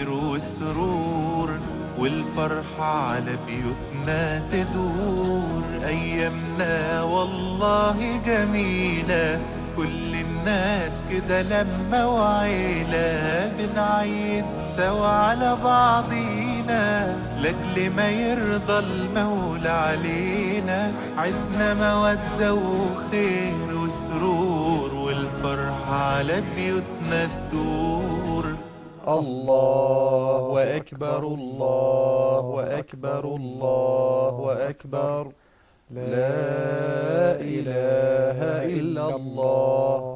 خير والسرور والفرحة على بيوتنا تدور أيامنا والله جميلة كل الناس كده لما وعيلة بنعيد سوا على بعضينا لأجل ما يرضى المولى علينا عزنا مودة وخير وسرور والفرحة على بيوتنا تدور الله أكبر الله أكبر الله أكبر لا إله إلا الله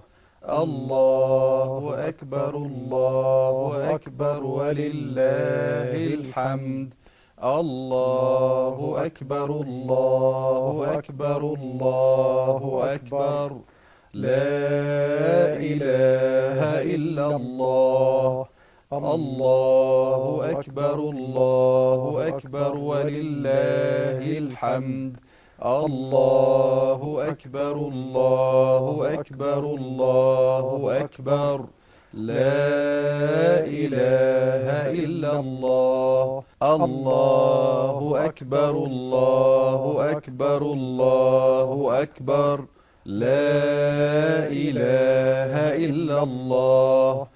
الله أكبر الله أكبر ولله الحمد الله أكبر الله أكبر الله أكبر لا إله إلا الله الله أكبر الله أكبر ولله الحمد الله أكبر الله أكبر الله أكبر لا إله إلا الله الله أكبر الله أكبر الله أكبر لا إله إلا الله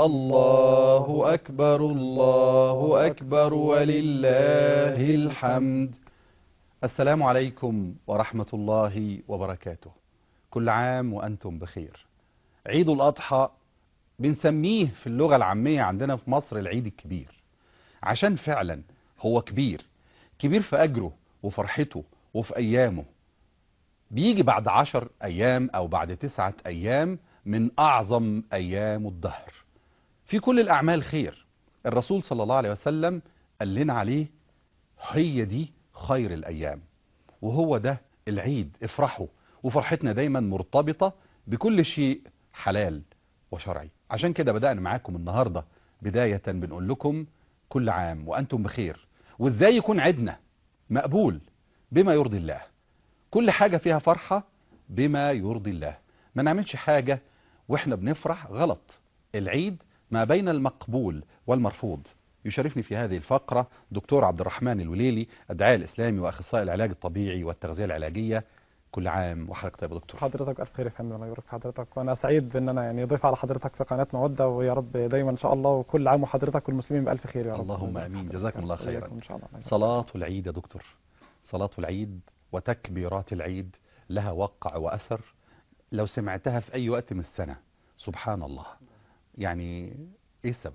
الله أكبر الله أكبر ولله الحمد السلام عليكم ورحمة الله وبركاته كل عام وأنتم بخير عيد الأضحى بنسميه في اللغة العامية عندنا في مصر العيد الكبير عشان فعلا هو كبير كبير في أجره وفرحته وفي أيامه بيجي بعد عشر أيام أو بعد تسعة أيام من أعظم أيام الدهر في كل الأعمال خير الرسول صلى الله عليه وسلم قال لنا عليه هي دي خير الأيام وهو ده العيد افرحوا وفرحتنا دايما مرتبطة بكل شيء حلال وشرعي عشان كده بدأنا معاكم النهاردة بداية بنقول لكم كل عام وأنتم بخير وإزاي يكون عيدنا مقبول بما يرضي الله كل حاجة فيها فرحة بما يرضي الله ما نعملش حاجة وإحنا بنفرح غلط العيد ما بين المقبول والمرفوض يشرفني في هذه الفقرة دكتور عبد الرحمن الوليلي الدعاء الإسلامي وأخصائي العلاج الطبيعي والتغذية العلاجية كل عام وحضرتك طيب يا دكتور حضرتك ألف خير يا فندم الله يبارك في حضرتك وأنا سعيد بأن أنا يعني ضيف على حضرتك في قناة مودة ويا رب دايما إن شاء الله وكل عام وحضرتك والمسلمين بألف خير يا رب اللهم آمين جزاكم الله خيرا إن شاء الله صلاة العيد يا دكتور صلاة العيد وتكبيرات العيد لها وقع وأثر لو سمعتها في أي وقت من السنة سبحان الله يعني إيه السبب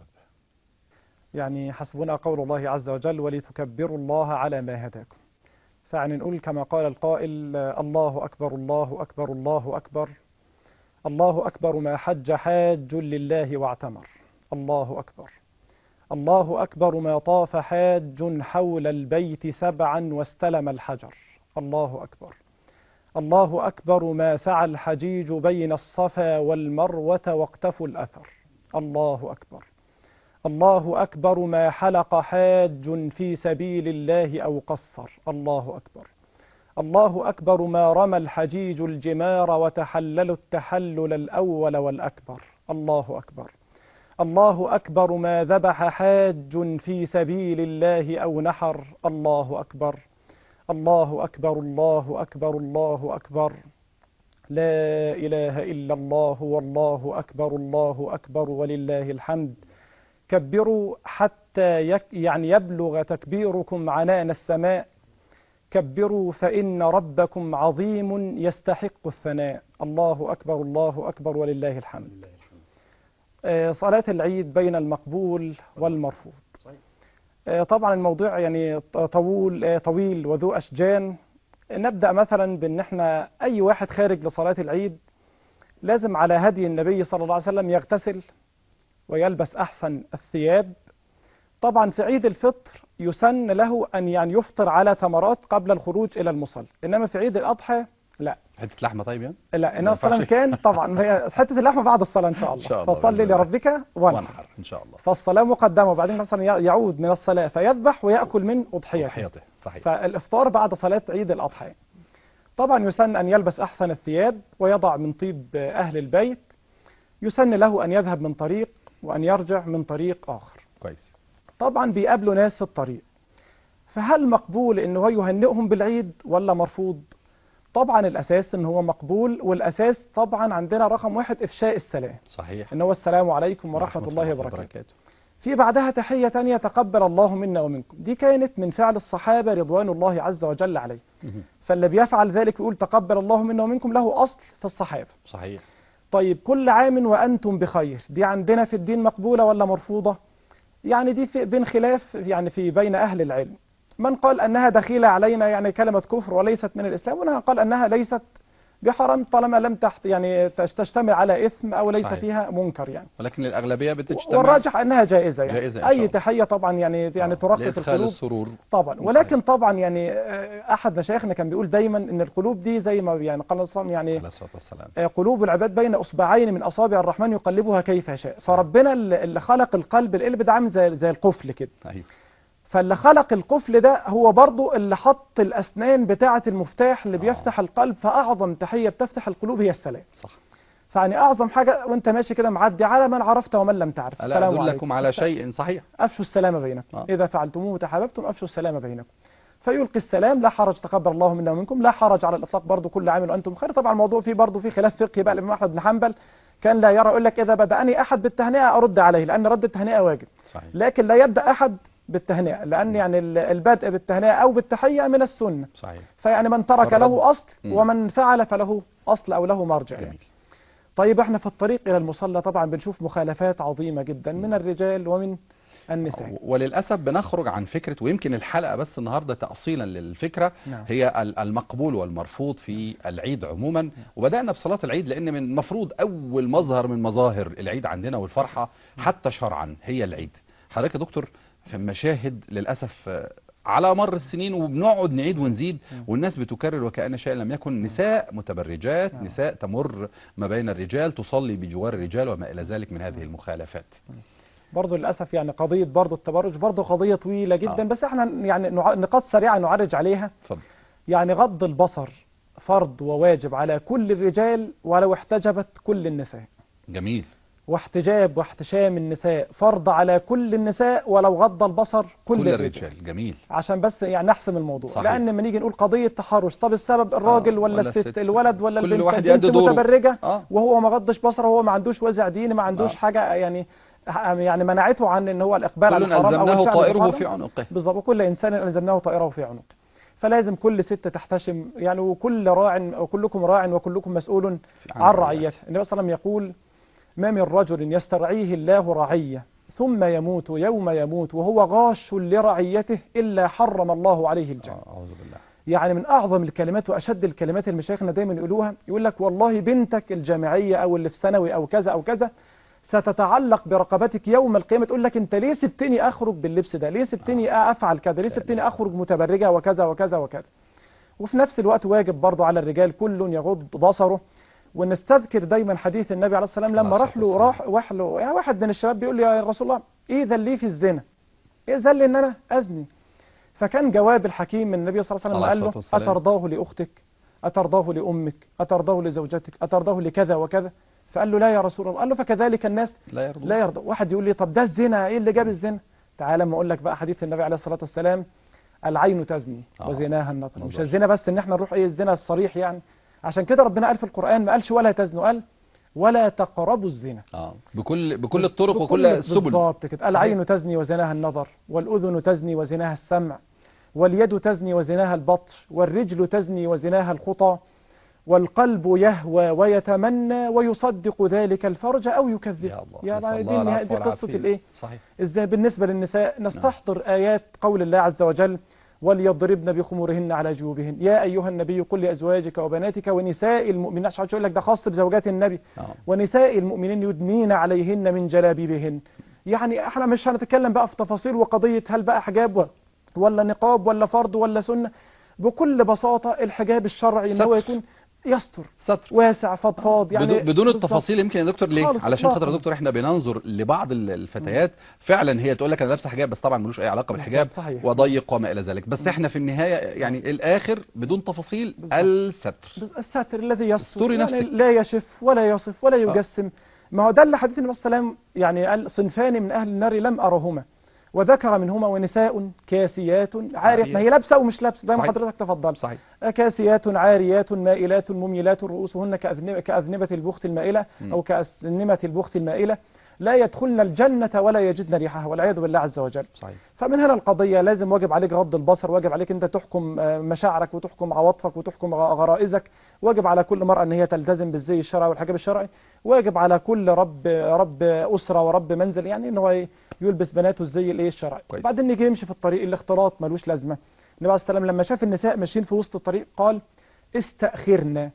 يعني حسبنا قول الله عز وجل ولتكبروا الله على ما هداكم فعني نقول كما قال القائل الله أكبر الله أكبر الله أكبر الله أكبر ما حج حاج لله واعتمر الله أكبر الله أكبر ما طاف حاج حول البيت سبعا واستلم الحجر الله أكبر الله أكبر ما سعى الحجيج بين الصفا والمروة واقتفوا الأثر الله أكبر الله أكبر ما حلق حاج في سبيل الله أو قصر الله أكبر الله أكبر ما رمى الحجيج الجمار وتحللوا التحلل الأول والأكبر الله أكبر الله أكبر ما ذبح حاج في سبيل الله أو نحر الله أكبر الله أكبر الله أكبر الله أكبر لا إله إلا الله والله أكبر الله أكبر ولله الحمد كبروا حتى يك يعني يبلغ تكبيركم عنان السماء كبروا فإن ربكم عظيم يستحق الثناء الله أكبر الله أكبر ولله الحمد آه، صلاة العيد بين المقبول والمرفوض آه، طبعا الموضوع يعني طويل آه، طويل وذو أشجان نبدأ مثلا بأن احنا أي واحد خارج لصلاة العيد لازم على هدي النبي صلى الله عليه وسلم يغتسل ويلبس أحسن الثياب طبعا في عيد الفطر يسن له أن يعني يفطر على تمرات قبل الخروج إلى المصلى إنما في عيد الأضحى لا حتة لحمة طيب يعني لا إن ما الصلاة ينفعش. كان طبعا هي حتة اللحمة بعد الصلاة إن شاء الله, إن شاء الله فصلي بإذن الله. لربك وانحر وانحر إن شاء الله فالصلاة مقدمة وبعدين مثلا يعود من الصلاة فيذبح ويأكل من أضحيته تضحيته صحيح فالإفطار بعد صلاة عيد الأضحى طبعا يسن أن يلبس أحسن الثياب ويضع من طيب أهل البيت يسن له أن يذهب من طريق وأن يرجع من طريق آخر كويس طبعا بيقابلوا ناس في الطريق فهل مقبول ان هو يهنئهم بالعيد ولا مرفوض طبعا الاساس ان هو مقبول والاساس طبعا عندنا رقم واحد افشاء السلام صحيح ان هو السلام عليكم ورحمة الله وبركاته في بعدها تحية تانية تقبل الله منا ومنكم دي كانت من فعل الصحابة رضوان الله عز وجل عليه مهم. فاللي بيفعل ذلك يقول تقبل الله منا ومنكم له أصل في الصحابة صحيح طيب كل عام وأنتم بخير دي عندنا في الدين مقبولة ولا مرفوضة يعني دي في بين خلاف يعني في بين أهل العلم من قال أنها دخيلة علينا يعني كلمة كفر وليست من الإسلام ومن قال أنها ليست بحرام طالما لم تحت يعني تش- تشتمل على إثم أو ليس صحيح. فيها منكر يعني ولكن الأغلبية بتجتمع والراجح أنها جائزة يعني جائزة إن شاء أي الله. تحية طبعا يعني يعني آه، ترقق لإدخال القلوب السرور طبعا صحيح. ولكن طبعا يعني آه، أحد مشايخنا كان بيقول دايما إن القلوب دي زي ما يعني قال الصلاة يعني عليه الصلاة والسلام آه، قلوب العباد بين اصبعين من اصابع الرحمن يقلبها كيف يشاء فربنا اللي اللي خلق القلب القلب ده عامل زي زي القفل كده أيوه فاللي خلق القفل ده هو برضو اللي حط الاسنان بتاعه المفتاح اللي آه. بيفتح القلب فاعظم تحيه بتفتح القلوب هي السلام صح فيعني اعظم حاجه وانت ماشي كده معدي على من عرفت ومن لم تعرف ألا السلام أدلكم عليكم. على شيء صحيح افشوا السلام بينكم آه. اذا فعلتموه تحاببتم افشوا السلام بينكم فيلقي السلام لا حرج تقبل الله منا ومنكم لا حرج على الاطلاق برضو كل عام وانتم بخير طبعا الموضوع فيه برضو فيه خلاف فقهي بقى الامام احمد بن حنبل كان لا يرى يقول لك اذا بداني احد بالتهنئه ارد عليه لان رد التهنئه واجب صحيح لكن لا يبدا احد بالتهنئه لان يعني ال- البدء بالتهنئه او بالتحيه من السنه صحيح فيعني من ترك فالرد- له اصل مم. ومن فعل فله اصل او له مرجع يعني. جميل طيب احنا في الطريق الى المصلى طبعا بنشوف مخالفات عظيمه جدا من الرجال ومن النساء وللأسف بنخرج عن فكرة ويمكن الحلقة بس النهاردة تأصيلا للفكرة نعم. هي ال- المقبول والمرفوض في العيد عموما وبدأنا بصلاة العيد لأن من المفروض أول مظهر من مظاهر العيد عندنا والفرحة حتى شرعا هي العيد حضرتك يا دكتور في مشاهد للأسف آه، على مر السنين وبنقعد نعيد ونزيد والناس بتكرر وكأن شيء لم يكن نساء متبرجات نعم. نساء تمر ما بين الرجال تصلي بجوار الرجال وما إلى ذلك من هذه المخالفات برضه للاسف يعني قضيه برضه التبرج برضه قضيه طويله جدا آه. بس احنا يعني نع- نقاط سريعه نعرج عليها اتفضل يعني غض البصر فرض وواجب على كل الرجال ولو احتجبت كل النساء جميل واحتجاب واحتشام النساء فرض على كل النساء ولو غض البصر كل, كل الرجال الرجال جميل عشان بس يعني نحسم الموضوع صحيح. لان لما نيجي نقول قضيه تحرش طب السبب الراجل آه، ولا, ولا الست الست. الولد ولا كل البنت واحد البنت يأدي دوره. متبرجه اه وهو ما غضش بصره وهو ما عندوش وازع ديني ما عندوش آه. حاجه يعني يعني منعته عن ان هو الاقبال على كل الحرام او ألزمناه الفعل طائره بالحرام. في عنقه بالظبط وكل انسان الزمناه طائره في عنقه فلازم كل ست تحتشم يعني وكل راع وكلكم راع وكلكم مسؤول في عن رعيته النبي صلى الله عليه وسلم يقول ما من رجل يسترعيه الله رعية ثم يموت يوم يموت وهو غاش لرعيته إلا حرم الله عليه الجنة آه، أعوذ بالله يعني من أعظم الكلمات وأشد الكلمات اللي مشايخنا دايما يقولوها يقول لك والله بنتك الجامعية أو اللي في ثانوي أو كذا أو كذا ستتعلق برقبتك يوم القيامة تقول لك أنت ليه سبتني أخرج باللبس ده ليه سبتني أفعل كذا ليه سبتني أخرج متبرجة وكذا وكذا وكذا وفي نفس الوقت واجب برضه على الرجال كل يغض بصره ونستذكر دايما حديث النبي عليه الصلاة والسلام لما عليه راح الصلاة له والسلام. راح راح له يعني واحد من الشباب بيقول له يا رسول الله ايه ذل في الزنا ايه ذل ان انا ازني فكان جواب الحكيم من النبي صلى الله عليه وسلم عليه قال له الصلاة والسلام. أترضاه لأختك أترضاه لأمك أترضاه لزوجتك أترضاه لكذا وكذا فقال له لا يا رسول الله قال له فكذلك الناس لا يرضى لا يرضى واحد يقول لي طب ده الزنا ايه اللي جاب الزنا تعال اما اقول لك بقى حديث النبي عليه الصلاة والسلام العين تزني آه. وزناها النظر مش نظر. الزنا بس ان احنا نروح ايه الزنا الصريح يعني عشان كده ربنا قال في القرآن ما قالش ولا تزنوا قال ولا تقربوا الزنا اه بكل بكل الطرق بكل- وكل السبل بالظبط كده العين تزني وزناها النظر والأذن تزني وزناها السمع واليد تزني وزناها البطش والرجل تزني وزناها الخطى والقلب يهوى ويتمنى ويصدق ذلك الفرج أو يكذب يا الله نسأل يعني دي, الله النهاية- العفو دي قصة والعافية. الايه صحيح ازاي بالنسبة للنساء نستحضر آيات قول الله عز وجل وليضربن بخمورهن على جيوبهن يا أيها النبي قل لأزواجك وبناتك ونساء المؤمنين عشان يقول لك ده خاص بزوجات النبي اه ونساء المؤمنين يدنين عليهن من جلابيبهن يعني احنا مش هنتكلم بقى في تفاصيل وقضية هل بقى حجاب و- ولا نقاب ولا فرض ولا سنة بكل بساطة الحجاب الشرعي ان هو ستر. يكون يستر ستر واسع فضفاض يعني بدون, بدون بالظبط. التفاصيل يمكن يا دكتور ليه خالص علشان خاطر يا إطلاقاً. دكتور احنا بننظر لبعض ال- الفتيات فعلا هي تقول لك انا لابسه حجاب بس طبعا ملوش اي علاقه بالحجاب بالظبط، صحيح. وضيق وما الى ذلك بس احنا في النهايه يعني الاخر بدون تفاصيل بالظبط. الستر بس الساتر الذي يستر استري يعني نفسك. لا يشف ولا يصف ولا يجسم ما هو ده اللي حديث النبي صلى الله عليه وسلم يعني قال صنفان من اهل النار لم ارهما وذكر منهما ونساء كاسيات عاريات ما هي لابسه ومش لابسه زي ما صحيح. حضرتك تفضلت صحيح كاسيات عاريات مائلات مميلات رؤوسهن كأذنبة, كأذنبة البخت المائلة مم. أو كأسنمة البخت المائلة لا يدخلن الجنة ولا يجدن ريحها والعياذ بالله عز وجل صحيح فمن هنا القضية لازم واجب عليك غض البصر واجب عليك أنت تحكم آه، مشاعرك وتحكم عواطفك وتحكم غ- غرائزك واجب على كل مرأة أن هي تلتزم بالزي الشرعي والحجاب الشرعي واجب على كل رب رب أسرة ورب منزل يعني أن هو يلبس بناته الزي الايه الشرعي كويس. بعدين نيجي يمشي في الطريق الاختلاط ملوش لازمة النبي عليه السلام لما شاف النساء ماشيين في وسط الطريق قال استأخرنا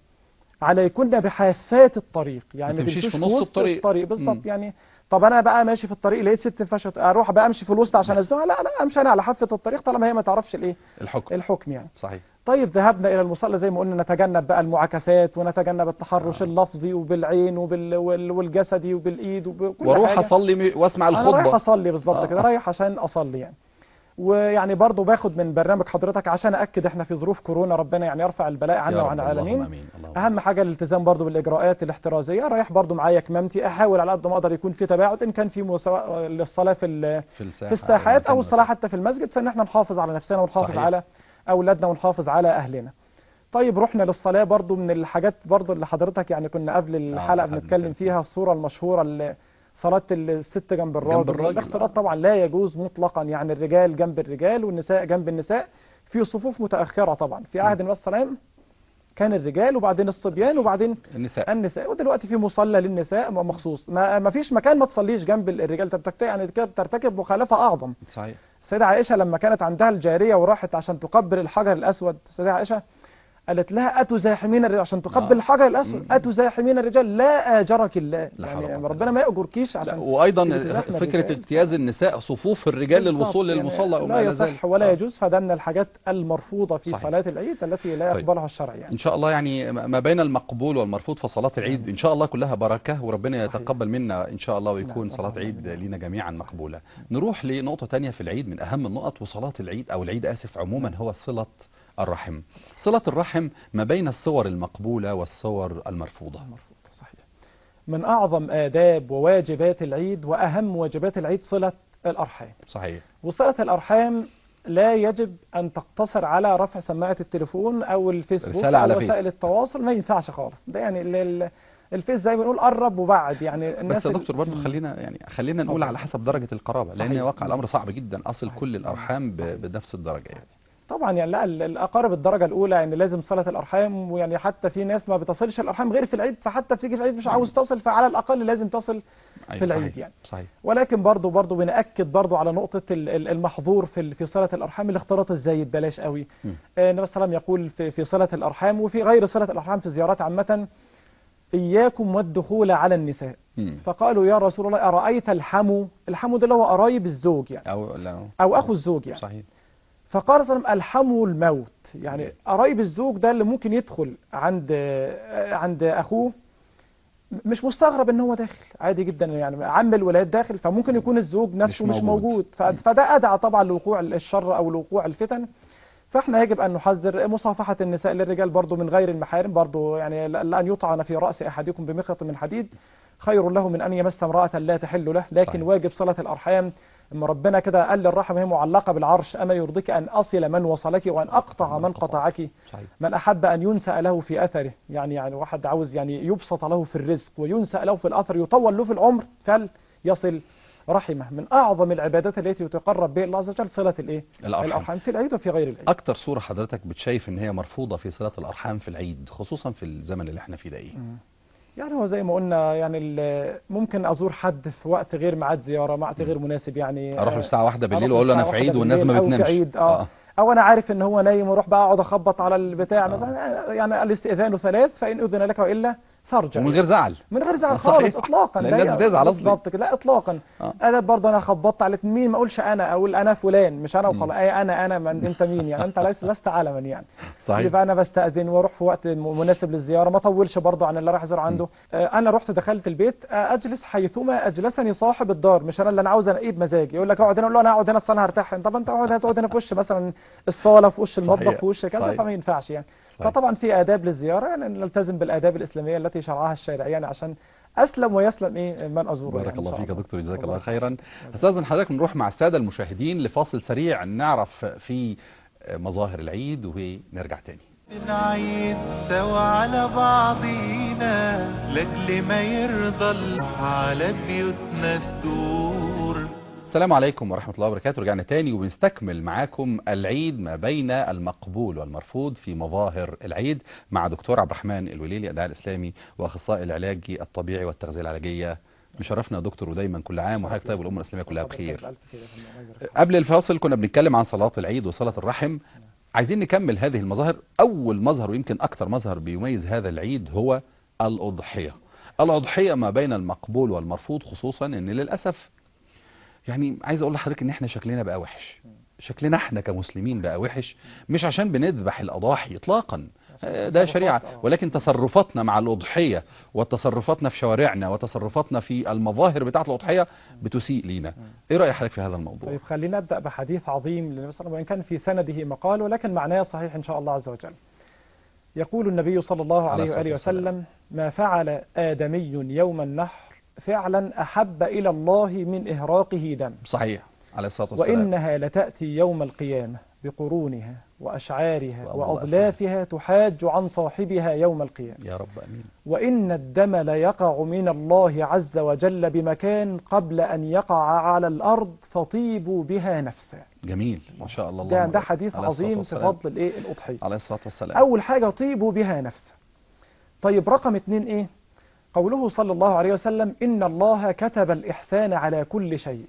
عليكن بحافات الطريق يعني ما تمشيش تمشيش في نص وسط الطريق. الطريق بالظبط مم. يعني طب انا بقى ماشي في الطريق لقيت ست فشت اروح بقى امشي في الوسط عشان ازنقها لا لا امشي انا على حافه الطريق طالما هي ما تعرفش الايه الحكم الحكم يعني صحيح طيب ذهبنا الى المصلى زي ما قلنا نتجنب بقى المعاكسات ونتجنب التحرش آه. اللفظي وبالعين وبال وال- والجسدي وبالايد وبكل واروح حاجة. اصلي م- واسمع انا رايح الخطبه اصلي بالظبط آه. كده رايح عشان اصلي يعني ويعني برضو باخد من برنامج حضرتك عشان ااكد احنا في ظروف كورونا ربنا يعني يرفع البلاء يا عنا رب، وعن اللهم العالمين امين اللهم اهم حاجه الالتزام برضو بالاجراءات الاحترازيه رايح برضو معايا كمامتي احاول على قد ما اقدر يكون في تباعد ان كان في مساواة للصلاه في ال- في الساحه في الساحات او المكان الصلاه حتى في المسجد فان احنا نحافظ على نفسنا ونحافظ صحيح. على اولادنا ونحافظ على اهلنا طيب رحنا للصلاه برضو من الحاجات برضو اللي حضرتك يعني كنا قبل الحلقه قبل بنتكلم كده. فيها الصوره المشهوره اللي صلاه الست جنب الراجل, الراجل، الاختلاط آه. طبعا لا يجوز مطلقا يعني الرجال جنب الرجال والنساء جنب النساء في صفوف متاخره طبعا في عهد النبي صلى الله عليه وسلم كان الرجال وبعدين الصبيان وبعدين النساء النساء ودلوقتي في مصلى للنساء مخصوص ما ما فيش مكان ما تصليش جنب الرجال انت بتكت- يعني كده بترتكب مخالفه اعظم صحيح السيدة عائشة لما كانت عندها الجارية وراحت عشان تقبل الحجر الأسود السيدة عائشة قالت لها أتزاحمين الرجال عشان تقبل آه. الحجر الأسود مم. أتزاحمين الرجال لا آجرك الله لا حول ولا يعني قوة ربنا ما يأجركيش لا عشان وايضا تيجي تزاحم فكره الرجال. اجتياز النساء صفوف الرجال بالظبط، للوصول يعني للمصلى لا وما الى ذلك يصح ولا آه. يجوز فده من الحاجات المرفوضة في صحيح. صلاة العيد التي لا طيب. يقبلها الشرع يعني ان شاء الله يعني ما بين المقبول والمرفوض فصلاه العيد ان شاء الله كلها بركه وربنا صحيح. يتقبل منا ان شاء الله ويكون نعم، صلاه اللهم عيد آمين. لينا جميعا مقبوله نروح لنقطه تانية في العيد من اهم النقط وصلاه العيد او العيد اسف عموما هو صله الرحم صله الرحم ما بين الصور المقبوله والصور المرفوضه المرفوض صحيح من أعظم آداب وواجبات العيد وأهم واجبات العيد صلة الأرحام صحيح وصلة الأرحام لا يجب أن تقتصر على رفع سماعة التليفون أو الفيسبوك رسالة أو على وسائل فيس. التواصل ما ينفعش خالص ده يعني ال- ال- الفيس زي ما بنقول قرب وبعد يعني الناس بس يا ال- دكتور برضه مم. خلينا يعني خلينا نقول اتفضل. على حسب درجه القرابه لان صحيح. واقع الامر صعب جدا اصل صحيح. كل الارحام ب- صحيح. بنفس الدرجه يعني طبعا يعني لا ال- الأقارب الدرجة الأولى يعني لازم صلة الأرحام ويعني حتى في ناس ما بتصلش الأرحام غير في العيد فحتى بتيجي في العيد مش عاوز تصل فعلى الأقل لازم تصل أيوة في العيد صحيح. يعني. صحيح ولكن برضو برضو بنأكد برضو على نقطة ال- ال- المحظور في ال- في صلة الأرحام الاختلاط الزايد بلاش قوي مم. آه، النبي صلى الله عليه وسلم يقول في في صلة الأرحام وفي غير صلة الأرحام في زيارات عامة إياكم والدخول على النساء مم. فقالوا يا رسول الله أرأيت الحمو الحمو ده اللي هو قرايب الزوج يعني او لا أو أخو الزوج يعني صحيح فقال صلى الله عليه وسلم الحمو الموت يعني قرايب الزوج ده اللي ممكن يدخل عند آه، عند أخوه مش مستغرب ان هو داخل عادي جدا يعني عم الولاد داخل فممكن يكون الزوج نفسه مش, مش موجود, موجود. ف- فده ادعى طبعا لوقوع الشر او لوقوع الفتن فاحنا يجب ان نحذر مصافحه النساء للرجال برضو من غير المحارم برضو يعني ل- لان يطعن في راس احدكم بمخيط من حديد خير له من ان يمس امراه لا تحل له لكن صحيح. واجب صله الارحام اما ربنا كده قال للرحم هي معلقه بالعرش اما يرضيك ان اصل من وصلك وان اقطع من قطعك صحيح من أحب أن ينسأ له في أثره يعني يعني واحد عاوز يعني يبسط له في الرزق وينسأ له في الأثر يطول له في العمر فليصل رحمه من أعظم العبادات التي يتقرب بها الله عز وجل صلة الإيه؟ الارحام الأرحام في العيد وفي غير العيد اكتر صورة حضرتك بتشايف ان هي مرفوضة في صلة الارحام في العيد خصوصا في الزمن اللي احنا فيه ده ايه يعني هو زي ما قلنا يعني ال- ممكن أزور حد في وقت غير ميعاد زيارة وقت غير مناسب يعني اروح له آه، الساعة واحدة بالليل أروح واقول له انا الساعة في عيد واحدة والناس ما بالليل أو في بتنامش عيد اه او انا عارف ان هو نايم واروح بقى اقعد اخبط على البتاع آه. مثلا يعني الاستئذان ثلاث فان اذن لك والا فارجع ومن غير زعل من غير زعل صحيح. خالص اطلاقا لأن لا الناس ي- بتزعل أصلي. بالظبط كده لا اطلاقا آه. انا برضه انا خبطت على مين ما اقولش انا اقول انا فلان مش انا مم. وخلاص اي انا انا من انت مين يعني انت ليس لست علما يعني صحيح يبقى انا بستاذن واروح في وقت م- مناسب للزياره ما اطولش برضه عن اللي رايح ازور عنده آه، انا رحت دخلت البيت آه، اجلس حيثما اجلسني صاحب الدار مش انا اللي انا عاوز انقيه بمزاجي يقول لك اقعد هنا اقول له انا اقعد هنا اصل انا هرتاح طب انت اقعد هتقعد هنا في وش مثلا الصاله في وش المطبخ صحيح. في وش كذا صحيح. فما ينفعش يعني صحيح. فطبعا في آداب للزيارة يعني نلتزم بالآداب الإسلامية التي شرعها الشارع يعني عشان اسلم ويسلم ايه من ازوره بارك يعني إن الله شاء فيك يا دكتور جزاك الله الله خيرا استاذن حضرتك نروح مع الساده المشاهدين لفاصل سريع نعرف في مظاهر العيد ونرجع تاني نعيد سوا على بعضينا لاجل ما يرضى الله على بيوتنا الدور السلام عليكم ورحمة الله وبركاته رجعنا تاني وبنستكمل معاكم العيد ما بين المقبول والمرفوض في مظاهر العيد مع دكتور عبد الرحمن الوليلي الداعي الإسلامي وأخصائي العلاج الطبيعي والتغذية العلاجية مشرفنا يا دكتور ودايما كل عام وحضرتك طيب والأمة الإسلامية كلها بخير قبل الفاصل كنا بنتكلم عن صلاة العيد وصلاة الرحم عايزين نكمل هذه المظاهر أول مظهر ويمكن أكثر مظهر بيميز هذا العيد هو الأضحية الأضحية ما بين المقبول والمرفوض خصوصا أن للأسف يعني عايز اقول لحضرتك ان احنا شكلنا بقى وحش شكلنا احنا كمسلمين بقى وحش مش عشان بنذبح الاضاحي اطلاقا آه، ده شريعة ولكن تصرفاتنا مع الاضحية وتصرفاتنا في شوارعنا وتصرفاتنا في المظاهر بتاعة الاضحية بتسيء لينا ايه رأي حضرتك في هذا الموضوع طيب خلينا نبدأ بحديث عظيم للنبي صلى الله عليه وسلم وإن كان في سنده مقال ولكن معناه صحيح إن شاء الله عز وجل يقول النبي صلى الله عليه عليه الصلاة وآله والسلام. وسلم ما فعل آدمي يوم النحر فعلا أحب إلى الله من إهراقه دم صحيح عليه الصلاة والسلام وإنها لتأتي يوم القيامة بقرونها وأشعارها وأضلافها. وأضلافها تحاج عن صاحبها يوم القيامة يا رب امين وإن الدم ليقع من الله عز وجل بمكان قبل أن يقع على الأرض فطيبوا بها نفسا جميل ما شاء الله ده, اللهم ده بارك. حديث عليه الصلاة عظيم في والسلام. فضل الإيه الأضحية عليه الصلاة والسلام أول حاجة طيبوا بها نفسا طيب رقم اتنين إيه قوله صلى الله عليه وسلم إن الله كتب الإحسان على كل شيء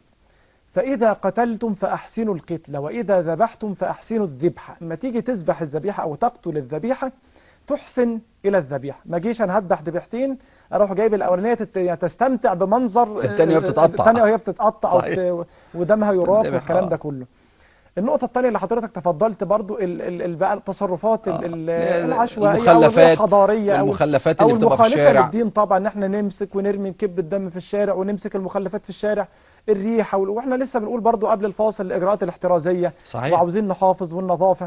فإذا قتلتم فأحسنوا القتل وإذا ذبحتم فأحسنوا الذبح اما تيجي تذبح الذبيحة أو تقتل الذبيحة تحسن إلى الذبيحة ما جيش أنا هذبح ذبيحتين أروح جايب الأولانية تت- يعني تستمتع بمنظر التانية بتتقطع. الثانية وهي بتتقطع صحيح. وت- ودمها يراق تندبح، والكلام آه. ده كله النقطة الثانية اللي حضرتك تفضلت برضو ال ال ال بقى التصرفات ال- آه. ال- لا، العشوائية أو المخلفات الغير حضارية أو والمخلفات أو اللي بتبقى في المخالفة الشارع للدين طبعا ان احنا نمسك ونرمي كب الدم في الشارع ونمسك المخلفات في الشارع الريحة وال- واحنا لسه بنقول برضو قبل الفاصل الإجراءات الاحترازية صحيح وعاوزين نحافظ والنظافة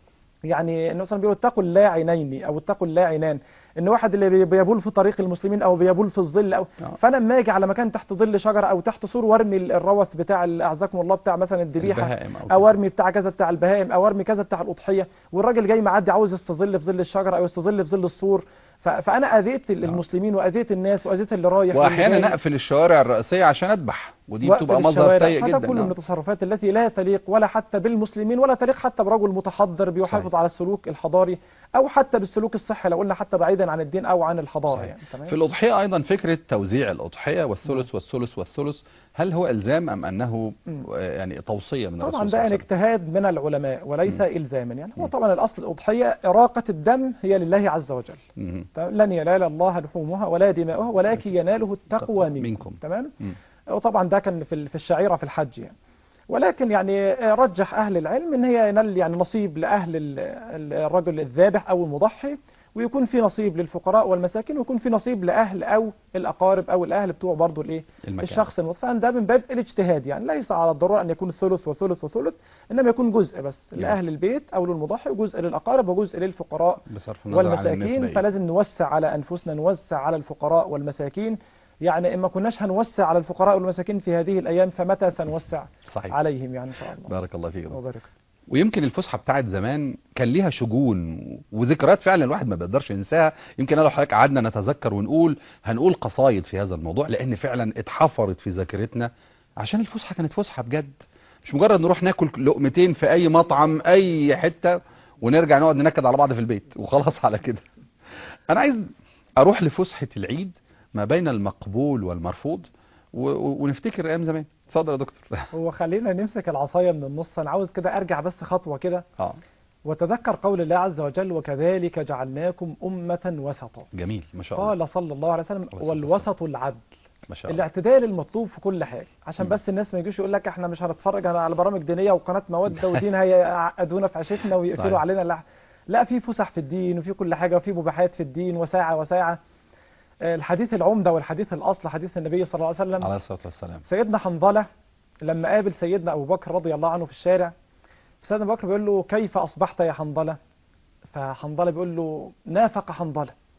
يعني النبي صلى الله عليه وسلم بيقول اتقوا اللاعنين او اتقوا اللاعنان ان واحد اللي بي- بيبول في طريق المسلمين او بيبول في الظل او آه. فانا لما اجي على مكان تحت ظل شجره او تحت سور وارمي ال- الروث بتاع ال- اعزكم الله بتاع مثلا الذبيحه البهائم أو او كده. ارمي بتاع كذا بتاع البهائم او ارمي كذا بتاع الاضحيه والراجل جاي معدي عاوز يستظل في ظل الشجره او يستظل في ظل السور ف- فانا اذيت ال- المسلمين واذيت الناس واذيت اللي رايح واللي واحيانا جاي. نقفل الشوارع الرئيسية عشان اذبح ودي وقف بتبقى مظهر الشوارع. سيء هذا جدا كله آه. من التصرفات التي لا تليق ولا حتى بالمسلمين ولا تليق حتى برجل متحضر بيحافظ صحيح. على السلوك الحضاري او حتى بالسلوك الصحي لو قلنا حتى بعيدا عن الدين او عن الحضاره صحيح. يعني تمام في الأضحية أيضا فكرة توزيع الأضحية والثلث والثلث والثلث هل هو إلزام أم أنه مم. آه، يعني توصية من طبعا الرسول ده صلى الله يعني عليه وسلم اجتهاد من العلماء وليس مم. الزاما يعني هو مم. طبعا الاصل الاضحيه اراقه الدم هي لله عز وجل مم. تمام؟ لن ينال الله لحومها ولا دماؤها ولكن يناله التقوى منكم, منكم. تمام مم. وطبعا ده كان في ال- في الشعيرة في الحج يعني ولكن يعني رجح أهل العلم إن هي ينال يعني نصيب لأهل ال- ال- الرجل الذابح أو المضحي ويكون في نصيب للفقراء والمساكين ويكون في نصيب لأهل أو الأقارب أو الأهل بتوع برضه الإيه المكان. الشخص الموفى ده من باب الاجتهاد يعني ليس على الضرورة أن يكون ثلث وثلث وثلث إنما يكون جزء بس نعم. لأهل البيت أو للمضحي وجزء للأقارب وجزء للفقراء بصرف النظر عن والمساكين النسبة فلازم نوسع على أنفسنا نوسع على الفقراء والمساكين يعني إما كناش هنوسع على الفقراء والمساكين في هذه الأيام فمتى سنوسع صحيح عليهم يعني إن شاء الله بارك الله فيك يا دكتور. وبارك ويمكن الفسحه بتاعت زمان كان ليها شجون وذكريات فعلا الواحد ما بيقدرش ينساها يمكن انا لو حضرتك قعدنا نتذكر ونقول هنقول قصايد في هذا الموضوع لان فعلا اتحفرت في ذاكرتنا عشان الفسحه كانت فسحه بجد مش مجرد نروح ناكل لقمتين في اي مطعم اي حته ونرجع نقعد ننكد على بعض في البيت وخلاص على كده انا عايز اروح لفسحه العيد ما بين المقبول والمرفوض و- و- ونفتكر ايام زمان اتفضل يا دكتور هو خلينا نمسك العصاية من النص أنا عاوز كده أرجع بس خطوة كده اه وتذكر قول الله عز وجل وكذلك جعلناكم أمة وسطا جميل ما شاء الله قال صلى الله عليه وسلم عليه الصلاة والوسط العدل ما شاء الله الاعتدال المطلوب في كل حاجة عشان مم. بس الناس ما يجوش يقول لك احنا مش هنتفرج على برامج دينية وقناة مودة ودين هيعقدونا في عيشتنا ويقفلوا صحيح. علينا لا لا في فسح في الدين وفي كل حاجة وفي مباحات في الدين وساعة وساعة آه، الحديث العمدة والحديث الأصل حديث النبي صلى الله عليه وسلم عليه الصلاة والسلام سيدنا حنظلة لما قابل سيدنا أبو بكر رضي الله عنه في الشارع سيدنا أبو بكر بيقول له كيف أصبحت يا حنظلة فحنظلة بيقول له نافق حنظلة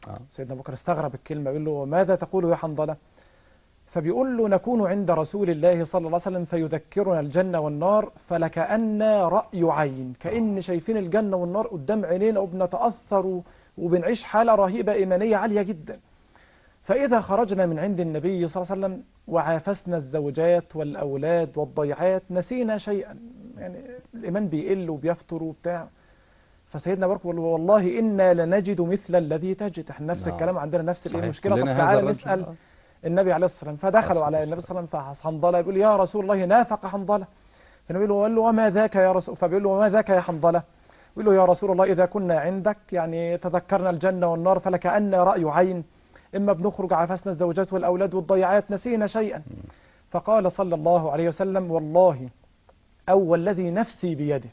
آه. سيدنا أبو بكر استغرب الكلمة يقول له ماذا تقول يا حنظلة فبيقول له نكون عند رسول الله صلى الله عليه وسلم فيذكرنا الجنة والنار فلكأن رأي عين كأن شايفين الجنة والنار قدام عينينا وبنتأثر وبنعيش حالة رهيبة إيمانية عالية جدا فإذا خرجنا من عند النبي صلى الله عليه وسلم وعافسنا الزوجات والأولاد والضيعات نسينا شيئا يعني الإيمان بيقل وبيفتر وبتاع فسيدنا أبو بكر يقول له والله إنا لنجد مثل الذي تجد احنا نفس نعم. الكلام عندنا نفس صحيح. المشكلة طب كلنا هذا تعالى الرجل. نسأل آه. النبي عليه الصلاة والسلام فدخلوا عليه على الصلاة النبي صلى الله عليه وسلم فحنظلة يقول يا رسول الله نافق حنظلة فالنبي له قال له وما ذاك يا رسول فبيقول له وما ذاك يا حنظلة يقول له يا رسول الله إذا كنا عندك يعني تذكرنا الجنة والنار فلكأن رأي عين إما بنخرج عفسنا الزوجات والأولاد والضيعات نسينا شيئا فقال صلى الله عليه وسلم والله أو والذي نفسي بيده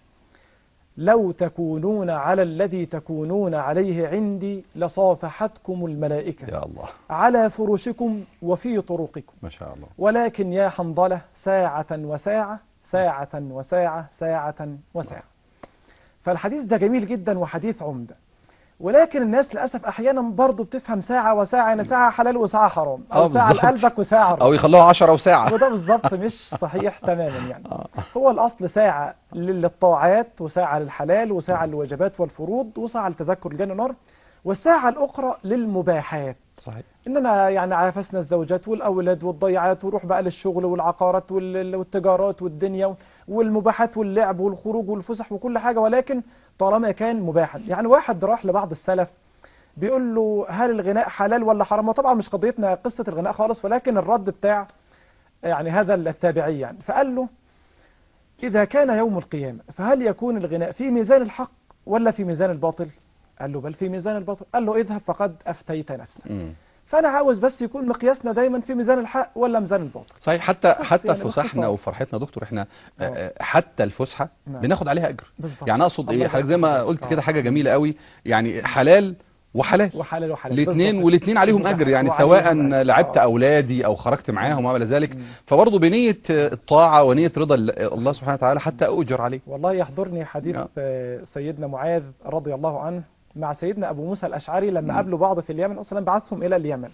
لو تكونون على الذي تكونون عليه عندي لصافحتكم الملائكة يا الله على فرشكم وفي طرقكم ما شاء الله ولكن يا حنظلة ساعة وساعة ساعة وساعة ساعة وساعة فالحديث ده جميل جدا وحديث عمدة ولكن الناس للأسف أحيانا برضو بتفهم ساعة وساعة يعني ساعة حلال وساعة حرام آه أو ساعة بالظبط. لقلبك وساعة او حرام يخلوها 10 او ساعة وده بالظبط مش صحيح تماما يعني آه. هو الأصل ساعة للطاعات وساعة للحلال وساعة للواجبات والفروض وساعة لتذكر الجنة والنار والساعة الأخرى للمباحات صحيح اننا يعني عافسنا الزوجات والاولاد والضيعات ونروح بقى للشغل والعقارات وال- والتجارات والدنيا والمباحات واللعب والخروج والفسح وكل حاجه ولكن طالما كان مباحا يعني واحد راح لبعض السلف بيقول له هل الغناء حلال ولا حرام وطبعا مش قضيتنا قصه الغناء خالص ولكن الرد بتاع يعني هذا التابعي يعني فقال له اذا كان يوم القيامه فهل يكون الغناء في ميزان الحق ولا في ميزان الباطل قال له بل في ميزان الباطل قال له اذهب فقد افتيت نفسك مم. فانا عاوز بس يكون مقياسنا دايما في ميزان الحق ولا ميزان الباطل صحيح حتى بس حتى يعني فسحنا باختصار. وفرحتنا دكتور احنا آه، آه. آه، حتى الفسحه نعم. بناخد عليها اجر بالظبط يعني اقصد الله ايه حضرتك زي ما يبارك قلت فيك. كده آه. حاجه جميله قوي يعني حلال وحلال وحلال وحلال الاثنين بالظبط. والاثنين عليهم بالظبط. اجر يعني وعليهم سواء أجر. لعبت آه. اولادي او خرجت معاهم وما الى ذلك مم. فبرضه بنيه الطاعه ونيه رضا الله سبحانه وتعالى حتى اؤجر عليه والله يحضرني حديث نعم. آه، سيدنا معاذ رضي الله عنه مع سيدنا أبو موسى الأشعري لما مم. قابلوا بعض في اليمن أصلا بعثهم إلى اليمن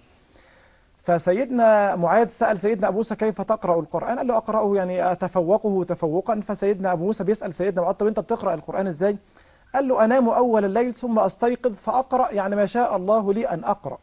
فسيدنا معاذ سأل سيدنا أبو موسى كيف تقرأ القرآن قال له أقرأه يعني أتفوقه تفوقا فسيدنا أبو موسى بيسأل سيدنا معاذ طب أنت بتقرأ القرآن إزاي قال له أنام أول الليل ثم أستيقظ فأقرأ يعني ما شاء الله لي أن أقرأ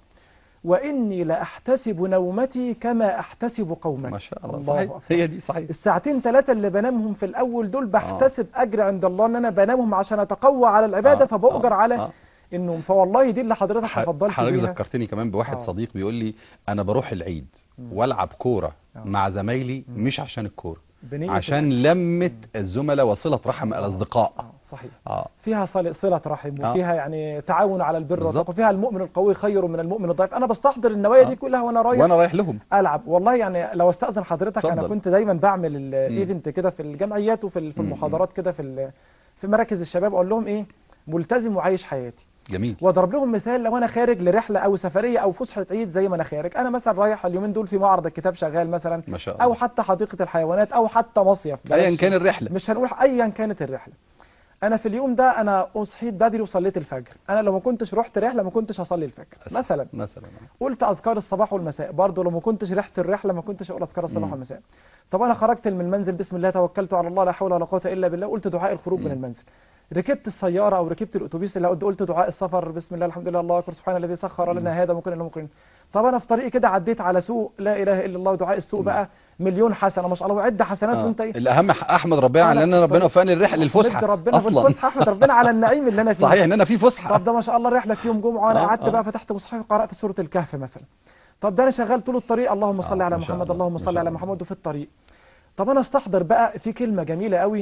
وإني لأحتسب نومتي كما أحتسب قومتي ما شاء الله الله صحيح أكبر. هي دي صحيح الساعتين ثلاثة اللي بنامهم في الأول دول بحتسب أجر عند الله إن أنا بنامهم عشان أتقوى على العبادة آه، فبأجر آه، على آه. النوم فوالله دي اللي حضرتك ح- تفضلت حضرتك بيها ذكرتني كمان بواحد آه. صديق بيقول لي انا بروح العيد مم. والعب كوره آه. مع زمايلي مم. مش عشان الكوره بنية عشان لمة الزملاء وصلة رحم آه. الاصدقاء آه، صحيح اه فيها صل- صلة رحم آه. وفيها يعني تعاون على البر بالظبط. والتقوى فيها المؤمن القوي خير من المؤمن الضعيف أنا بستحضر النوايا آه. دي كلها وأنا رايح وانا رايح لهم ألعب والله يعني لو استأذن حضرتك أنا اتفضل. كنت دايما بعمل الايفنت كده في الجمعيات وفي ال- في مم. المحاضرات كده في ال- في مراكز الشباب أقول لهم إيه ملتزم وعايش حياتي جميل واضرب لهم مثال لو انا خارج لرحله او سفريه او فسحه عيد زي ما انا خارج انا مثلا رايح اليومين دول في معرض الكتاب شغال مثلا ما شاء الله او حتى حديقه الحيوانات او حتى مصيف ايا بلاش- كان الرحلة مش هنقول ايا كانت الرحله انا في اليوم ده انا صحيت بدري وصليت الفجر انا لو ما كنتش رحت رحله ما كنتش هصلي الفجر مثلا مثلا قلت اذكار الصباح والمساء برضه لو ما كنتش رحت الرحله ما كنتش اقول اذكار الصباح مم. والمساء طب انا خرجت من المنزل بسم الله توكلت على الله لا حول ولا قوه الا بالله قلت دعاء الخروج من مم. المنزل ركبت السياره او ركبت الاتوبيس اللي قلت قلت دعاء السفر بسم الله الحمد لله الله اكبر سبحان الذي سخر لنا هذا ممكن الا ممكن طب انا في طريقي كده عديت على سوق لا اله الا الله ودعاء السوق مم. بقى مليون حسنه ما شاء الله وعد حسنات آه. وانت ايه الاهم ح- احمد ربنا على أنا ان ربنا طيب. وفقني الرحله للفسحه مد ربنا اصلا بالفسحه احمد ربنا على النعيم اللي انا فيه صحيح ان انا في فسحه طب ده ما شاء الله رحله في يوم جمعه وانا آه، قعدت آه. بقى فتحت مصحفي قرات سوره الكهف مثلا طب ده انا شغال طول الطريق اللهم صل آه، على ما شاء محمد الله، اللهم ما صل شاء على الله. محمد وفي الطريق طب انا استحضر بقى في كلمه جميله قوي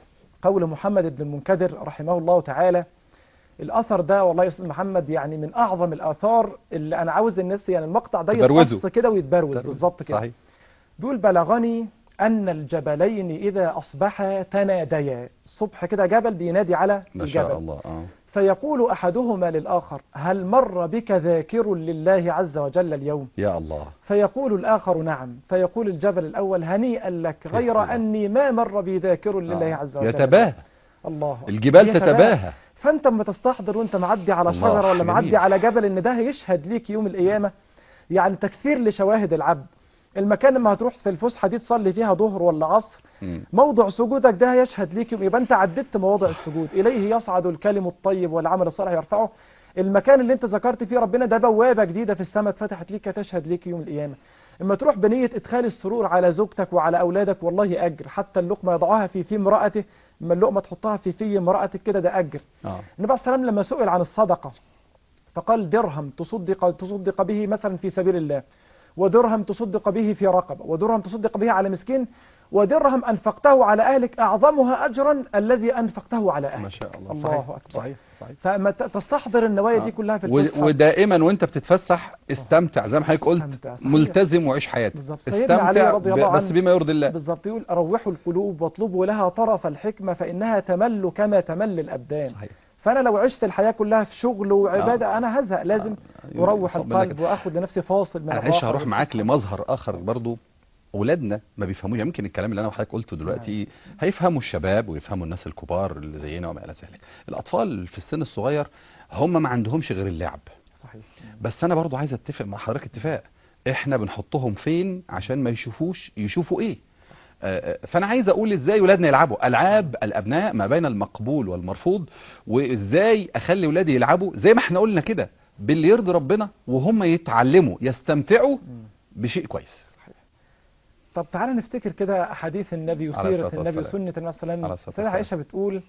قول محمد بن المنكدر رحمه الله تعالى الاثر ده والله يا استاذ محمد يعني من اعظم الاثار اللي انا عاوز الناس يعني المقطع ده تبروزه. يتقص كده ويتبروز بالظبط كده صحيح بيقول بلغني أن الجبلين إذا أصبحا تناديا الصبح كده جبل بينادي على ما الجبل شاء الله اه فيقول أحدهما للآخر هل مر بك ذاكر لله عز وجل اليوم يا الله فيقول الآخر نعم فيقول الجبل الأول هنيئا لك غير الله. أني ما مر بي ذاكر لله آه. عز وجل يتباهى الله الجبال يتباهى. تتباهى فانت اما تستحضر وانت معدي على الله، شجره ولا جميل. معدي على جبل ان ده هيشهد ليك يوم القيامه يعني تكثير لشواهد العبد المكان لما هتروح في الفسحه دي تصلي فيها ظهر ولا عصر مم. موضع سجودك ده يشهد ليك يبقى انت عددت مواضع السجود اليه يصعد الكلم الطيب والعمل الصالح يرفعه المكان اللي انت ذكرت فيه ربنا ده بوابه جديده في السماء اتفتحت ليك تشهد ليك يوم القيامه اما تروح بنيه ادخال السرور على زوجتك وعلى اولادك والله اجر حتى اللقمه يضعها في في امراته اما اللقمه تحطها في في امراتك كده ده اجر اه النبي عليه الصلاه والسلام لما سئل عن الصدقه فقال درهم تصدق تصدق به مثلا في سبيل الله ودرهم تصدق به في رقبه ودرهم تصدق به على مسكين ودرهم انفقته على اهلك اعظمها اجرا الذي انفقته على اهلك ما شاء الله الله صحيح اكبر صحيح صحيح فما ت- تستحضر النوايا دي آه. كلها في و- الفسحه ودائما وانت بتتفسح استمتع زي ما حضرتك قلت استمتع، صحيح. ملتزم وعيش حياتك بالظبط. سيدنا علي استمتع رضي ب- الله بس عنه بما يرضي الله بالظبط يقول روحوا القلوب واطلبوا لها طرف الحكمه فانها تمل كما تمل الابدان صحيح فانا لو عشت الحياه كلها في شغل وعباده انا هزهق لازم آه. اروح يصاب القلب منك. واخد لنفسي فاصل من انا الراحة عايش هروح معاك والفسحة. لمظهر اخر برضو اولادنا ما بيفهموش يمكن الكلام اللي انا وحضرتك قلته دلوقتي هيفهموا الشباب ويفهموا الناس الكبار اللي زينا وما الى ذلك الاطفال في السن الصغير هم ما عندهمش غير اللعب صحيح بس انا برضو عايز اتفق مع حضرتك اتفاق احنا بنحطهم فين عشان ما يشوفوش يشوفوا ايه آه، آه، فانا عايز اقول ازاي ولادنا يلعبوا العاب الابناء ما بين المقبول والمرفوض وازاي اخلي ولادي يلعبوا زي ما احنا قلنا كده باللي يرضي ربنا وهم يتعلموا يستمتعوا بشيء كويس طب تعالى نفتكر كده حديث النبي عليه وسيرة الصلاة النبي والسلام. وسنة النبي صلى الله عليه عليه الصلاة وسلم سيدة والسلام. عائشة بتقول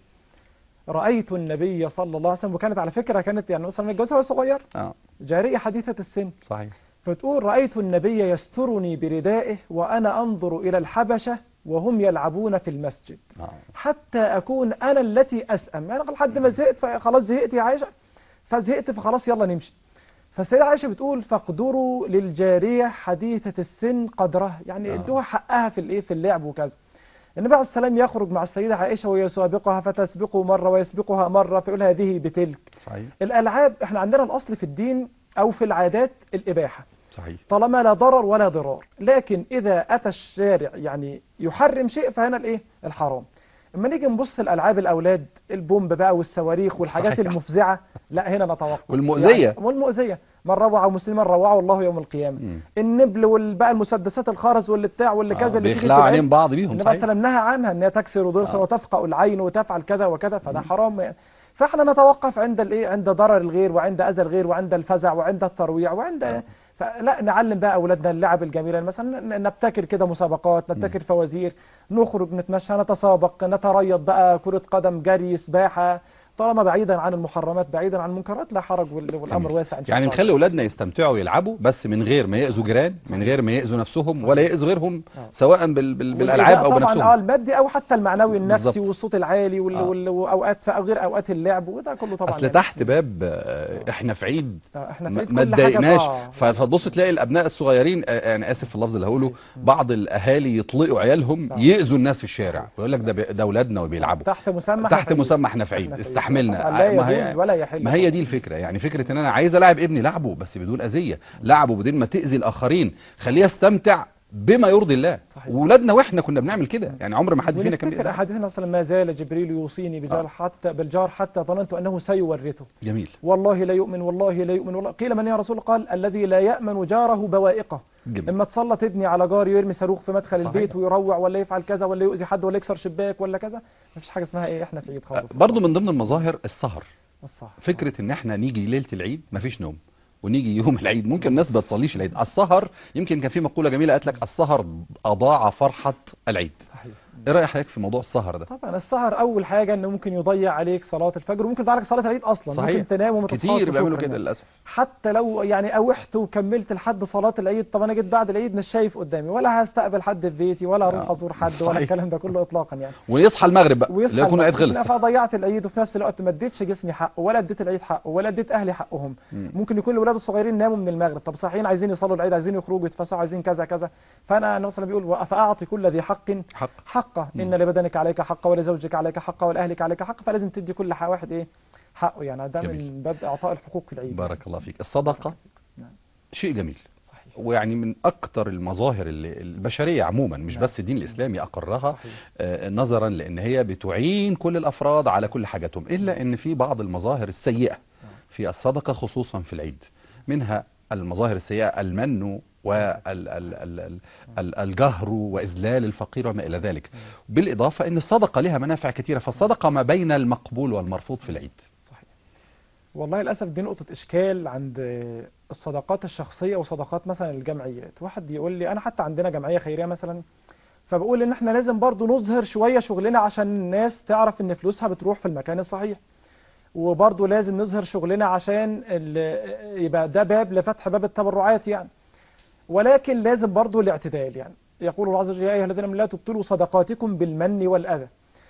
رأيت النبي صلى الله عليه وسلم وكانت على فكرة كانت يعني مثلا متجوزها وهي صغير اه جارية حديثة السن صحيح فتقول رأيت النبي يسترني بردائه وأنا أنظر إلى الحبشة وهم يلعبون في المسجد اه حتى أكون أنا التي أسأم يعني لحد ما زهقت فخلاص زهقت يا عائشة فزهقت فخلاص يلا نمشي فالسيدة عائشة بتقول فاقدروا للجارية حديثة السن قدرها يعني آه. ادوها حقها في الايه في اللعب وكذا النبي عليه السلام يخرج مع السيدة عائشة ويسابقها فتسبقه مرة ويسبقها مرة فيقول هذه بتلك صحيح الألعاب احنا عندنا الأصل في الدين أو في العادات الإباحة صحيح طالما لا ضرر ولا ضرار لكن إذا أتى الشارع يعني يحرم شيء فهنا الإيه الحرام اما نيجي نبص الألعاب الأولاد البومب بقى والصواريخ والحاجات صحيح. المفزعة لا هنا نتوقف والمؤذية. يعني والمؤذية من روع مسلما روعه الله يوم القيامة مم. النبل والبقى المسدسات الخرز واللي بتاع واللي آه، كذا اللي تيجي بيخلعوا في عليهم العين. بعض بيهم النبي صحيح صلى الله عليه وسلم نهى عنها ان هي تكسر ضرسا آه. وتفقأ العين وتفعل كذا وكذا فده حرام يعني فاحنا نتوقف عند الايه عند ضرر الغير وعند اذى الغير وعند الفزع وعند الترويع وعند آه. فلا نعلم بقى اولادنا اللعب الجميله مثلا ن- نبتكر كده مسابقات نبتكر فوازير نخرج نتمشى نتسابق نتريض بقى كره قدم جري سباحه طالما بعيدا عن المحرمات بعيدا عن المنكرات لا حرج وال- والامر جميل. واسع ان شاء يعني الله نخلي اولادنا يستمتعوا ويلعبوا بس من غير ما يأذوا جيران من غير ما يأذوا نفسهم ولا يأذوا غيرهم آه. سواء بال... بال... بالالعاب او والإيذاء طبعا اه بنفسهم المادي او حتى المعنوي النفسي بالظبط. والصوت العالي وال... آه. وال... واوقات في غير اوقات اللعب وده كله طبعا اصل يعني. تحت باب آه، احنا في عيد آه، احنا ما في ما كل حاجة اتضايقناش آه. ف- فتبص تلاقي الابناء الصغيرين آه، انا اسف في اللفظ اللي هقوله بعض الاهالي يطلقوا عيالهم آه. يأذوا الناس في الشارع ويقول لك ده بي- ده اولادنا وبيلعبوا تحت مسمى تحت إحنا في مسمى احنا في عيد إحنا في عيد. استحملنا طبعاً لا ما هي- يجوز ولا يحل ما هي دي الفكره يعني فكره ان انا عايز العب ابني لعبه بس بدون اذيه لعبه بدون ما تاذي الاخرين خليه يستمتع بما يرضي الله صحيح. واولادنا واحنا كنا بنعمل كده يعني عمر ما حد فينا كان ونفتكر بيأذي احاديثنا مثلا ما زال جبريل يوصيني بالجار آه. حتى بالجار حتى ظننت انه سيورثه جميل والله لا يؤمن والله لا يؤمن والله قيل من يا رسول قال الذي لا يأمن جاره بوائقه جميل اما تسلط ابني على جاري ويرمي صاروخ في مدخل صحيح. البيت ويروع ولا يفعل كذا ولا يؤذي حد ولا يكسر شباك ولا كذا مفيش حاجه اسمها ايه احنا في عيد خالص برضو من ضمن المظاهر السهر الصح فكرة ان احنا نيجي ليلة العيد مفيش نوم ونيجي يوم العيد ممكن الناس ما تصليش العيد السهر يمكن كان في مقولة جميلة قالت لك السهر اضاع فرحة العيد صحيح ايه رأيك حضرتك في موضوع السهر ده طبعا السهر اول حاجه انه ممكن يضيع عليك صلاه الفجر وممكن يضيع عليك صلاه العيد اصلا صحيح. ممكن تنام وما تصحاش كتير بيعملوا وشكراً كده يعني. للاسف حتى لو يعني اوحت وكملت لحد صلاه العيد طب انا جيت بعد العيد مش شايف قدامي ولا هستقبل حد في بيتي ولا اروح آه. ازور حد صحيح. ولا الكلام ده كله اطلاقا يعني ويصحى المغرب بقى ويصحى لا يكون العيد المغرب. خلص فضيعت العيد وفي نفس الوقت ما اديتش جسمي حقه ولا اديت العيد حقه ولا اديت اهلي حقهم مم. ممكن يكون الاولاد الصغيرين ناموا من المغرب طب صاحيين عايزين يصلوا العيد عايزين يخرجوا يتفسحوا عايزين كذا كذا فانا النبي صلى الله عليه وسلم بيقول فاعطي كل ذي حق حق حقه مم. ان لبدنك عليك حقه ولزوجك عليك حقه ولاهلك عليك حق فلازم تدي كل ح- واحد ايه حقه يعني ده جميل. من باب اعطاء الحقوق في العيد بارك الله فيك الصدقة نعم. شيء جميل صحيح ويعني من اكتر المظاهر اللي البشريه عموما مش نعم. بس الدين الاسلامي اقرها صحيح. آه، نظرا لان هي بتعين كل الافراد على كل حاجاتهم الا ان في بعض المظاهر السيئه في الصدقه خصوصا في العيد منها المظاهر السيئه المن والجهر واذلال الفقير وما الى ذلك بالاضافه ان الصدقه لها منافع كثيره فالصدقه ما بين المقبول والمرفوض في العيد صحيح والله للأسف دي نقطة إشكال عند الصدقات الشخصية وصدقات مثلا الجمعيات واحد يقول لي أنا حتى عندنا جمعية خيرية مثلا فبقول إن إحنا لازم برضو نظهر شوية شغلنا عشان الناس تعرف إن فلوسها بتروح في المكان الصحيح وبرضو لازم نظهر شغلنا عشان ال- يبقى ده باب لفتح باب التبرعات يعني ولكن لازم برضو الاعتدال يعني يقول الله عز وجل يا أيها الذين آمنوا لا تبطلوا صدقاتكم بالمن والأذى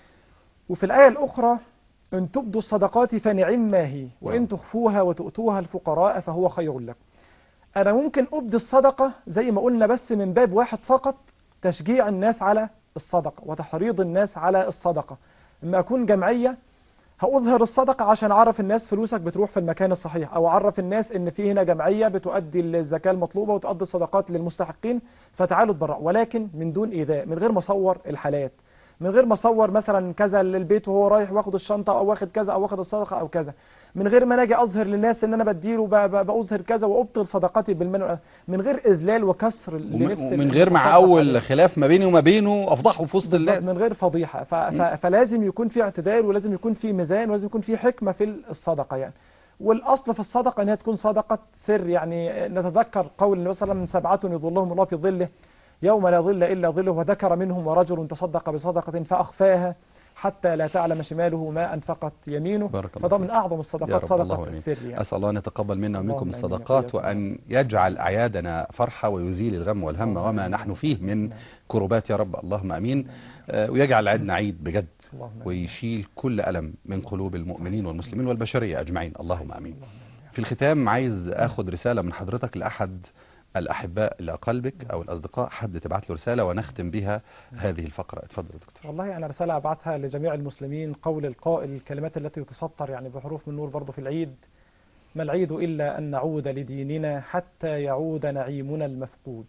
وفي الآية الأخرى إن تبدوا الصدقات فنعم ما هي وإن تخفوها وتؤتوها الفقراء فهو خير لكم أنا ممكن أبدي الصدقة زي ما قلنا بس من باب واحد فقط تشجيع الناس على الصدقة وتحريض الناس على الصدقة لما أكون جمعية هأظهر الصدقة عشان أعرف الناس فلوسك بتروح في المكان الصحيح أو أعرف الناس إن في هنا جمعية بتؤدي الزكاة المطلوبة وتؤدي الصدقات للمستحقين فتعالوا اتبرعوا ولكن من دون إيذاء من غير ما أصور الحالات من غير ما اصور مثلا كذا للبيت وهو رايح واخد الشنطه او واخد كذا او واخد الصدقه او كذا من غير ما انا اجي اظهر للناس ان انا بديله ب- ب- باظهر كذا وابطل صدقاتي بالمن والأذى. من غير اذلال وكسر لنفس ومن ومن غير مع المتصدق اول عليه. خلاف ما بيني وما بينه افضحه في وسط الناس من غير فضيحه ف... ف... فلازم يكون في اعتدال ولازم يكون في ميزان ولازم يكون في حكمه في الصدقه يعني والاصل في الصدقه انها تكون صدقه سر يعني نتذكر قول النبي صلى الله عليه وسلم سبعه يظلهم الله في ظله يوم لا ظل الا ظله وذكر منهم ورجل تصدق بصدقه فاخفاها حتى لا تعلم شماله ما انفقت يمينه بارك الله فده فيك. من اعظم يا الصدقات رب الله صدقه امين السر يعني اسال الله ان يتقبل منا ومنكم اللهم آمين الصدقات وإياكم. وان يجعل اعيادنا فرحه ويزيل الغم والهم اللهم وما آمين. نحن فيه من نعم. كربات يا رب اللهم امين آه، ويجعل عيدنا عيد بجد اللهم آمين. ويشيل كل الم من قلوب المؤمنين والمسلمين والبشريه اجمعين اللهم امين اللهم آمين. في الختام عايز اخد رساله من حضرتك لاحد الاحباء اللي قلبك او الاصدقاء حد تبعت له رساله ونختم بها هذه الفقره اتفضل يا دكتور والله أنا رسالة أبعتها لجميع المسلمين قول القائل الكلمات التي تسطر يعني بحروف من نور برضه في العيد ما العيد إلا أن نعود لديننا حتى يعود نعيمنا المفقود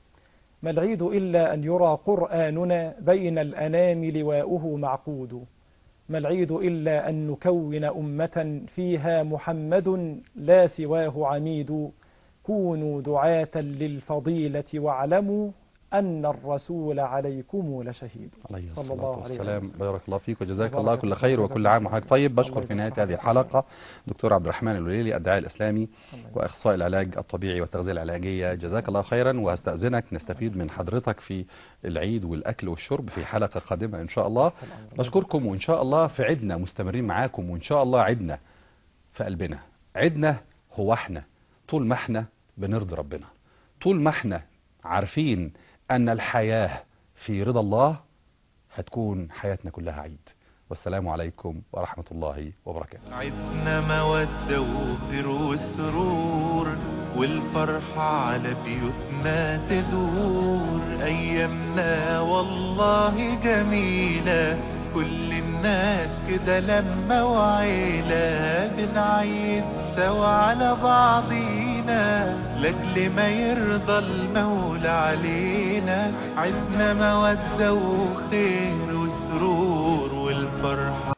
ما العيد إلا أن يرى قرآننا بين الأنام لواؤه معقود ما العيد إلا أن نكون أمة فيها محمد لا سواه عميد كونوا دعاة للفضيلة واعلموا أن الرسول عليكم لشهيد عليه صلى الصلاة الله عليه والسلام وسلم. بارك الله فيك وجزاك بارك الله الله كل فيك. خير جزاك وكل الله عام خير. وحضرتك طيب الله بشكر في نهاية يبارك هذه فيك. الحلقة دكتور عبد الرحمن الوليلي الداعية الإسلامي الله يبارك. وإخصائي العلاج الطبيعي والتغذية العلاجية جزاك الله خيرا وأستأذنك نستفيد من حضرتك في العيد والأكل والشرب في حلقة قادمة إن شاء الله بشكركم وإن شاء الله في عيدنا مستمرين معاكم وإن شاء الله عيدنا في قلبنا عيدنا هو احنا طول ما احنا بنرضي ربنا طول ما احنا عارفين أن الحياة في رضا الله هتكون حياتنا كلها عيد والسلام عليكم ورحمة الله وبركاته عدنا مودة وخير وسرور والفرحة على بيوتنا تدور أيامنا والله جميلة كل الناس كده لما وعيلة بنعيد سوا على بعضينا لأجل ما يرضى المولى علينا عدنا مودة وخير وسرور والفرحة